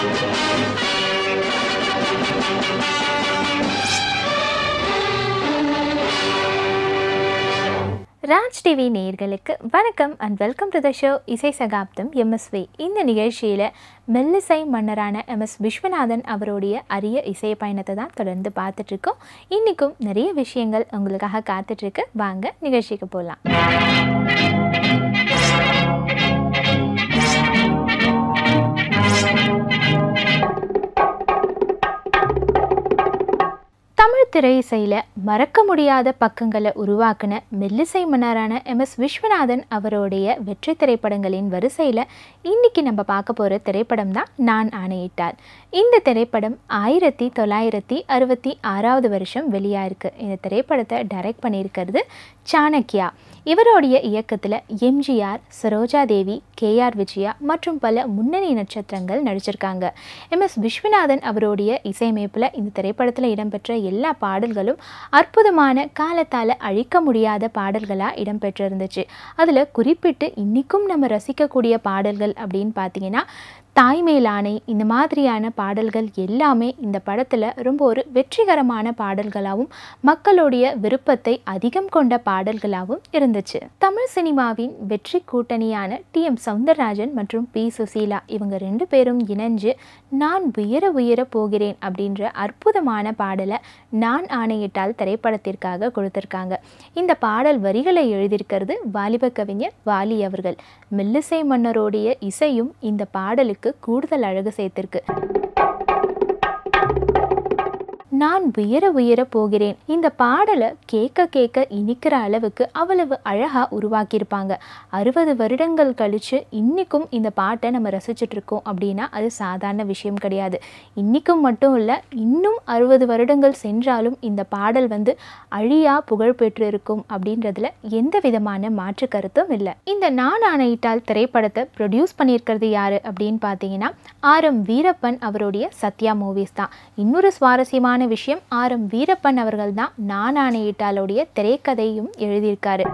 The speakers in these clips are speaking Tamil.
ராஜ் டிவி நேயர்களுக்கு வணக்கம் and welcome to the show இசை சகாப்தம் எம்எஸ்வி இந்த நிகழ்ச்சியில் மெல்லிசை மன்னரான எம்எஸ் விஸ்வநாதன் அவருடைய அரிய இசை பயணத்தை தான் தொடர்ந்து பார்த்துட்ருக்கோம் இன்றைக்கும் நிறைய விஷயங்கள் உங்களுக்காக காத்துட்ருக்கு வாங்க நிகழ்ச்சிக்கு போகலாம் தமிழ் திரை இசையில் மறக்க முடியாத பக்கங்களை உருவாக்கின மெல்லிசை மன்னரான எம் எஸ் விஸ்வநாதன் அவருடைய வெற்றி திரைப்படங்களின் வரிசையில் இன்னைக்கு நம்ம பார்க்க போகிற திரைப்படம் தான் நான் ஆணையிட்டால் இந்த திரைப்படம் ஆயிரத்தி தொள்ளாயிரத்தி அறுபத்தி ஆறாவது வருஷம் வெளியாயிருக்கு இந்த திரைப்படத்தை டைரக்ட் பண்ணியிருக்கிறது சாணக்கியா இவருடைய இயக்கத்தில் எம்ஜிஆர் சரோஜா தேவி கேஆர் விஜயா மற்றும் பல முன்னணி நட்சத்திரங்கள் நடிச்சிருக்காங்க எம் எஸ் விஸ்வநாதன் அவருடைய இசையமைப்பில் இந்த திரைப்படத்தில் இடம்பெற்ற எல்லா பாடல்களும் அற்புதமான காலத்தால் அழிக்க முடியாத பாடல்களாக இடம்பெற்றிருந்துச்சு அதில் குறிப்பிட்டு இன்றைக்கும் நம்ம ரசிக்கக்கூடிய பாடல்கள் அப்படின்னு பார்த்தீங்கன்னா தாய்மேலானை இந்த மாதிரியான பாடல்கள் எல்லாமே இந்த படத்தில் ரொம்ப ஒரு வெற்றிகரமான பாடல்களாகவும் மக்களுடைய விருப்பத்தை அதிகம் கொண்ட பாடல்களாகவும் இருந்துச்சு தமிழ் சினிமாவின் வெற்றி கூட்டணியான டி எம் சவுந்தரராஜன் மற்றும் பி சுசீலா இவங்க ரெண்டு பேரும் இணைஞ்சு நான் உயர உயர போகிறேன் அப்படின்ற அற்புதமான பாடலை நான் ஆணையிட்டால் திரைப்படத்திற்காக கொடுத்துருக்காங்க இந்த பாடல் வரிகளை எழுதியிருக்கிறது வாலிப கவிஞர் வாலி அவர்கள் மெல்லிசை மன்னருடைய இசையும் இந்த பாடலுக்கு கூடுதல் அழகு சேர்த்திருக்கு நான் உயர உயர போகிறேன் இந்த பாடலை கேட்க கேட்க இனிக்கிற அளவுக்கு அவ்வளவு அழகாக உருவாக்கியிருப்பாங்க அறுபது வருடங்கள் கழித்து இன்றைக்கும் இந்த பாட்டை நம்ம ரசிச்சுட்டு இருக்கோம் அப்படின்னா அது சாதாரண விஷயம் கிடையாது இன்றைக்கும் மட்டும் இல்லை இன்னும் அறுபது வருடங்கள் சென்றாலும் இந்த பாடல் வந்து அழியா புகழ் பெற்று இருக்கும் அப்படின்றதுல எந்த விதமான மாற்று கருத்தும் இல்லை இந்த நான் ஆணையிட்டால் திரைப்படத்தை ப்ரொடியூஸ் பண்ணியிருக்கிறது யாரு அப்படின்னு பார்த்தீங்கன்னா ஆர் எம் வீரப்பன் அவருடைய சத்யா மூவிஸ் தான் இன்னொரு சுவாரஸ்யமான விஷயம் ஆர் எம் வீரப்பன் அவர்கள் தான் நான் ஆணையிட்டாலுடைய திரைக்கதையும் எழுதியிருக்காரு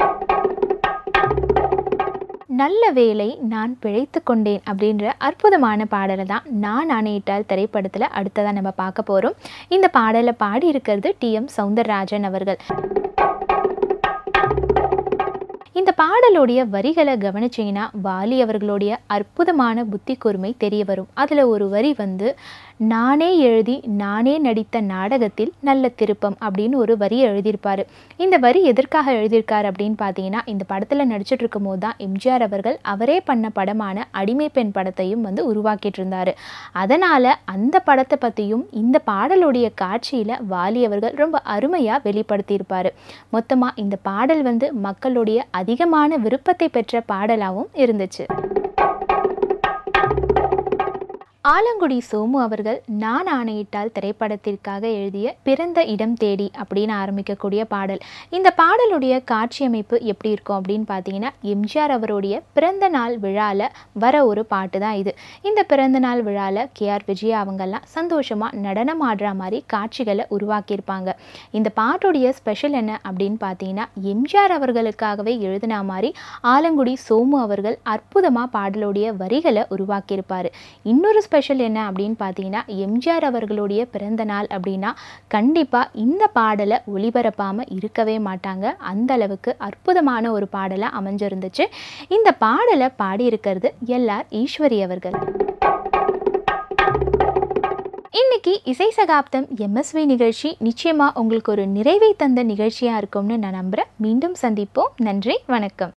நல்ல வேலை நான் பிழைத்து கொண்டேன் அப்படின்ற அற்புதமான பாடலை தான் நான் ஆணையிட்டால் திரைப்படத்தில் அடுத்ததாக நம்ம பார்க்க போகிறோம் இந்த பாடலை பாடியிருக்கிறது டி எம் சவுந்தரராஜன் அவர்கள் இந்த பாடலுடைய வரிகளை கவனிச்சிங்கன்னா வாலி அவர்களுடைய அற்புதமான புத்தி கூர்மை தெரிய வரும் அதில் ஒரு வரி வந்து நானே எழுதி நானே நடித்த நாடகத்தில் நல்ல திருப்பம் அப்படின்னு ஒரு வரி எழுதியிருப்பார் இந்த வரி எதற்காக எழுதியிருக்கார் அப்படின்னு பார்த்தீங்கன்னா இந்த படத்தில் நடிச்சிட்டு இருக்கும் போது தான் எம்ஜிஆர் அவர்கள் அவரே பண்ண படமான அடிமை பெண் படத்தையும் வந்து உருவாக்கிட்டு இருந்தார் அதனால் அந்த படத்தை பற்றியும் இந்த பாடலுடைய காட்சியில் வாலி அவர்கள் ரொம்ப அருமையாக வெளிப்படுத்தியிருப்பார் மொத்தமாக இந்த பாடல் வந்து மக்களுடைய அதிகமான விருப்பத்தை பெற்ற பாடலாகவும் இருந்துச்சு ஆலங்குடி சோமு அவர்கள் நான் ஆணையிட்டால் திரைப்படத்திற்காக எழுதிய பிறந்த இடம் தேடி அப்படின்னு ஆரம்பிக்கக்கூடிய பாடல் இந்த பாடலுடைய காட்சியமைப்பு எப்படி இருக்கும் அப்படின்னு பார்த்தீங்கன்னா எம்ஜிஆர் அவருடைய பிறந்த நாள் விழாவில் வர ஒரு பாட்டு தான் இது இந்த பிறந்த நாள் விழாவில் கேஆர் விஜயா அவங்கெல்லாம் சந்தோஷமாக நடனம் ஆடுற மாதிரி காட்சிகளை உருவாக்கியிருப்பாங்க இந்த பாட்டுடைய ஸ்பெஷல் என்ன அப்படின்னு பார்த்தீங்கன்னா எம்ஜிஆர் அவர்களுக்காகவே எழுதின மாதிரி ஆலங்குடி சோமு அவர்கள் அற்புதமாக பாடலுடைய வரிகளை உருவாக்கியிருப்பார் இன்னொரு ஸ்பெஷல் என்ன அப்படின்னு பார்த்தீங்கன்னா எம்ஜிஆர் அவர்களுடைய பிறந்த நாள் அப்படின்னா கண்டிப்பாக இந்த பாடலை ஒளிபரப்பாமல் இருக்கவே மாட்டாங்க அந்த அளவுக்கு அற்புதமான ஒரு பாடலாக அமைஞ்சிருந்துச்சு இந்த பாடலை பாடியிருக்கிறது எல்லார் ஈஸ்வரி அவர்கள் இன்னைக்கு இசை சகாப்தம் எம்எஸ்வி நிகழ்ச்சி நிச்சயமாக உங்களுக்கு ஒரு நிறைவை தந்த நிகழ்ச்சியாக இருக்கும்னு நான் நம்புகிறேன் மீண்டும் சந்திப்போம் நன்றி வணக்கம்